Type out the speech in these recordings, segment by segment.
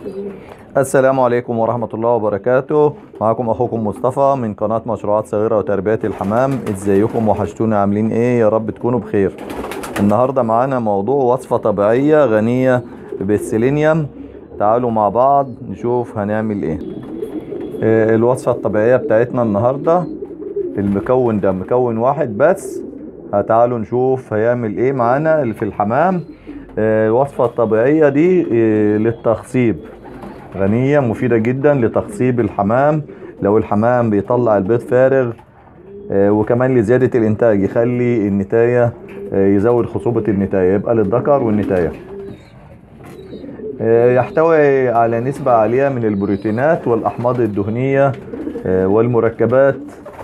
السلام عليكم ورحمة الله وبركاته معكم أخوكم مصطفى من قناة مشروعات صغيرة وتربية الحمام ازيكم وحشتونا عاملين ايه يا رب تكونوا بخير النهاردة معانا موضوع وصفة طبيعية غنية بالسيلينيوم تعالوا مع بعض نشوف هنعمل ايه آه، الوصفة الطبيعية بتاعتنا النهاردة المكون ده مكون واحد بس تعالوا نشوف هيعمل ايه معانا في الحمام آه، الوصفة الطبيعية دي آه، للتخصيب غنية مفيدة جدا لتخصيب الحمام لو الحمام بيطلع البيض فارغ آه، وكمان لزيادة الانتاج يخلي النتاية آه، يزود خصوبة النتاية يبقى للذكر والنتاية آه، يحتوي على نسبة عالية من البروتينات والأحماض الدهنية آه، والمركبات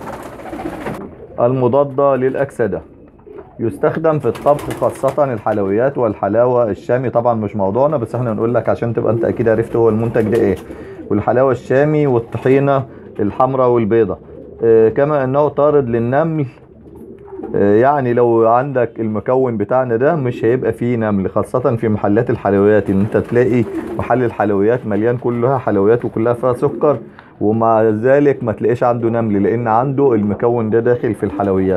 المضادة للأكسدة يستخدم في الطبخ خاصة الحلويات والحلاوة الشامي طبعا مش موضوعنا بس احنا نقول لك عشان تبقى انت اكيد عرفت هو المنتج ده ايه والحلاوة الشامي والطحينة الحمراء والبيضة اه كما انه طارد للنمل اه يعني لو عندك المكون بتاعنا ده مش هيبقى فيه نمل خاصة في محلات الحلويات ان انت تلاقي محل الحلويات مليان كلها حلويات وكلها فيها سكر ومع ذلك ما تلاقيش عنده نمل لان عنده المكون ده داخل في الحلويات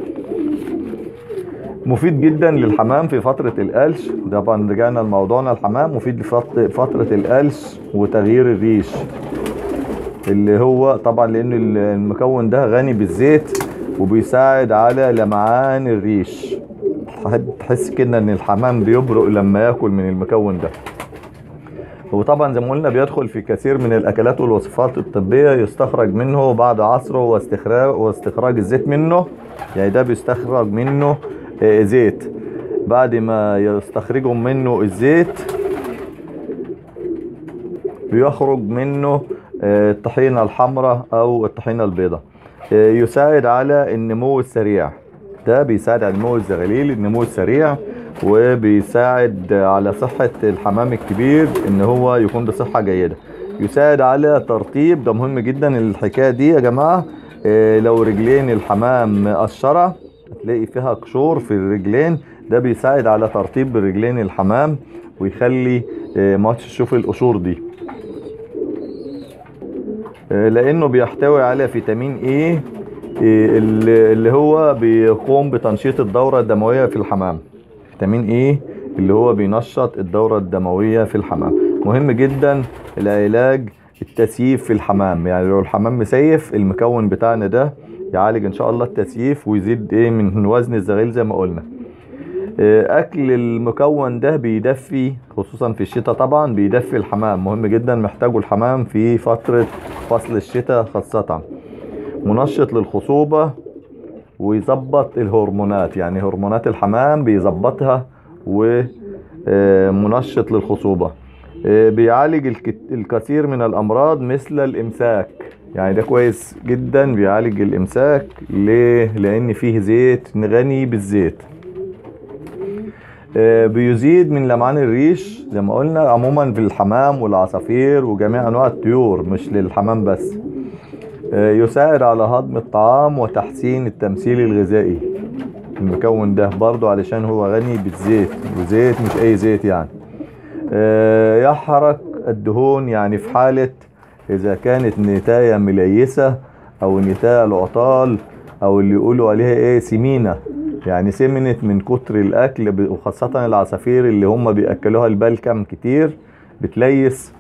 مفيد جدا للحمام في فترة القلش طبعا رجعنا لموضوعنا الحمام مفيد لفترة القلش وتغيير الريش اللي هو طبعا لان المكون ده غني بالزيت وبيساعد على لمعان الريش تحس كده ان الحمام بيبرق لما ياكل من المكون ده وطبعا زي ما قلنا بيدخل في كثير من الاكلات والوصفات الطبيه يستخرج منه بعد عصره واستخراج واستخراج الزيت منه يعني ده بيستخرج منه آه، زيت بعد ما يستخرجوا منه الزيت بيخرج منه آه، الطحينة الحمراء او الطحينة البيضاء آه، يساعد على النمو السريع ده بيساعد على النمو الزغليل النمو السريع وبيساعد على صحة الحمام الكبير ان هو يكون بصحة جيدة يساعد على ترطيب ده مهم جدا الحكاية دي يا جماعة آه، لو رجلين الحمام مقشرة هتلاقي فيها قشور في الرجلين ده بيساعد على ترطيب رجلين الحمام ويخلي آه، ما تشوف القشور دي آه، لانه بيحتوي على فيتامين ايه آه، اللي اللي هو بيقوم بتنشيط الدورة الدموية في الحمام فيتامين ايه اللي هو بينشط الدورة الدموية في الحمام مهم جدا العلاج التسييف في الحمام يعني لو الحمام مسيف المكون بتاعنا ده يعالج ان شاء الله التسييف ويزيد ايه من وزن الزغيل زي ما قلنا آه، اكل المكون ده بيدفي خصوصا في الشتاء طبعا بيدفي الحمام مهم جدا محتاجه الحمام في فترة فصل الشتاء خاصة منشط للخصوبة ويظبط الهرمونات يعني هرمونات الحمام بيظبطها ومنشط للخصوبة آه، بيعالج الك- الكثير من الامراض مثل الامساك يعني ده كويس جدا بيعالج الامساك ليه لان فيه زيت غني بالزيت آه، بيزيد من لمعان الريش زي ما قلنا عموما في الحمام والعصافير وجميع انواع الطيور مش للحمام بس آه، يساعد على هضم الطعام وتحسين التمثيل الغذائي المكون ده برضو علشان هو غني بالزيت وزيت مش اي زيت يعني آه، يحرق الدهون يعني في حالة إذا كانت نتاية مليسة أو نتاية العطال أو اللي يقولوا عليها إيه سمينة يعني سمنت من كتر الأكل ب- وخاصة العصافير اللي هم بيأكلوها البلكم كتير بتليس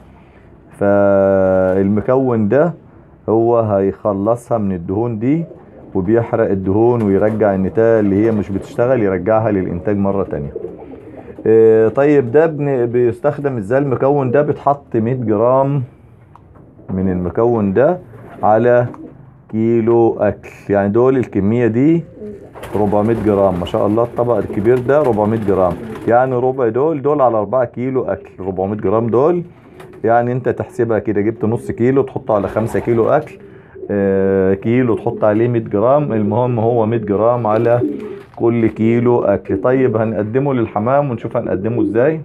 فالمكون ده هو هيخلصها من الدهون دي وبيحرق الدهون ويرجع النتاية اللي هي مش بتشتغل يرجعها للإنتاج مرة تانية آه، طيب ده بن- بيستخدم ازاي المكون ده بيتحط 100 جرام من المكون ده على كيلو اكل يعني دول الكمية دي 400 جرام ما شاء الله الطبق الكبير ده 400 جرام يعني ربع دول دول على 4 كيلو اكل 400 جرام دول يعني انت تحسبها كده جبت نص كيلو تحطه على 5 كيلو اكل آه، كيلو تحط عليه 100 جرام المهم هو 100 جرام على كل كيلو اكل طيب هنقدمه للحمام ونشوف هنقدمه ازاي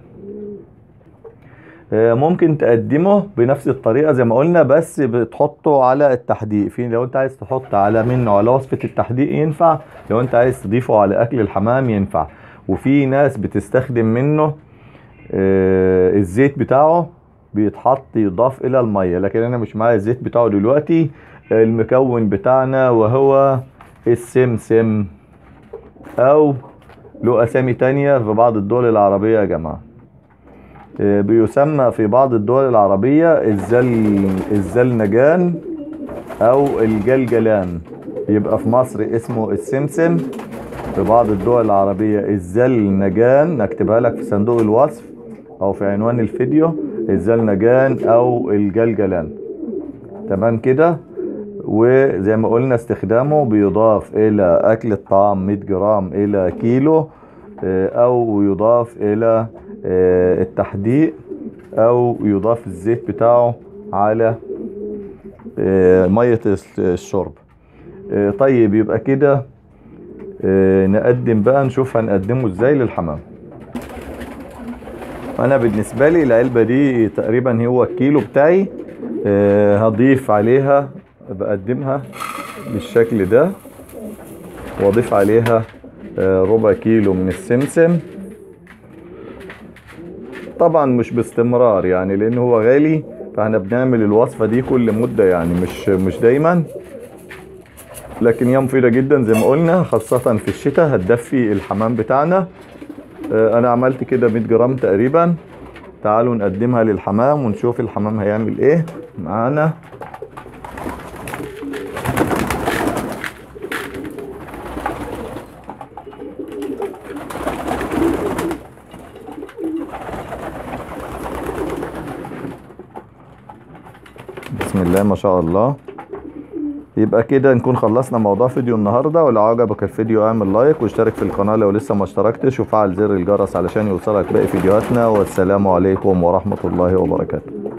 آه، ممكن تقدمه بنفس الطريقه زي ما قلنا بس بتحطه على التحديق في لو انت عايز تحط على منه على وصفه التحديق ينفع لو انت عايز تضيفه على اكل الحمام ينفع وفي ناس بتستخدم منه آه، الزيت بتاعه بيتحط يضاف الى المية لكن انا مش معايا الزيت بتاعه دلوقتي المكون بتاعنا وهو السمسم او له اسامي تانية في بعض الدول العربية يا جماعة آه، بيسمى في بعض الدول العربية الزل الزلنجان او الجلجلان يبقى في مصر اسمه السمسم في بعض الدول العربية الزلنجان نكتبها لك في صندوق الوصف او في عنوان الفيديو الزلنجان او الجلجلان تمام كده وزي ما قلنا استخدامه بيضاف الى اكل الطعام 100 جرام الى كيلو آه، او يضاف الى آه، التحديق او يضاف الزيت بتاعه على آه، مية الشرب آه، طيب يبقى كده آه، نقدم بقى نشوف هنقدمه ازاي للحمام انا بالنسبة لي العلبة دي تقريبا هو الكيلو بتاعي آه، هضيف عليها بقدمها بالشكل ده واضيف عليها آه، ربع كيلو من السمسم طبعا مش باستمرار يعني لان هو غالي فاحنا بنعمل الوصفة دي كل مدة يعني مش مش دايما لكن هي مفيدة جدا زي ما قلنا خاصة في الشتاء هتدفي الحمام بتاعنا آه، انا عملت كده 100 جرام تقريبا تعالوا نقدمها للحمام ونشوف الحمام هيعمل ايه معانا بسم الله ما شاء الله يبقى كده نكون خلصنا موضوع فيديو النهارده ولو عجبك الفيديو اعمل لايك واشترك في القناه لو لسه ما اشتركتش وفعل زر الجرس علشان يوصلك باقي فيديوهاتنا والسلام عليكم ورحمه الله وبركاته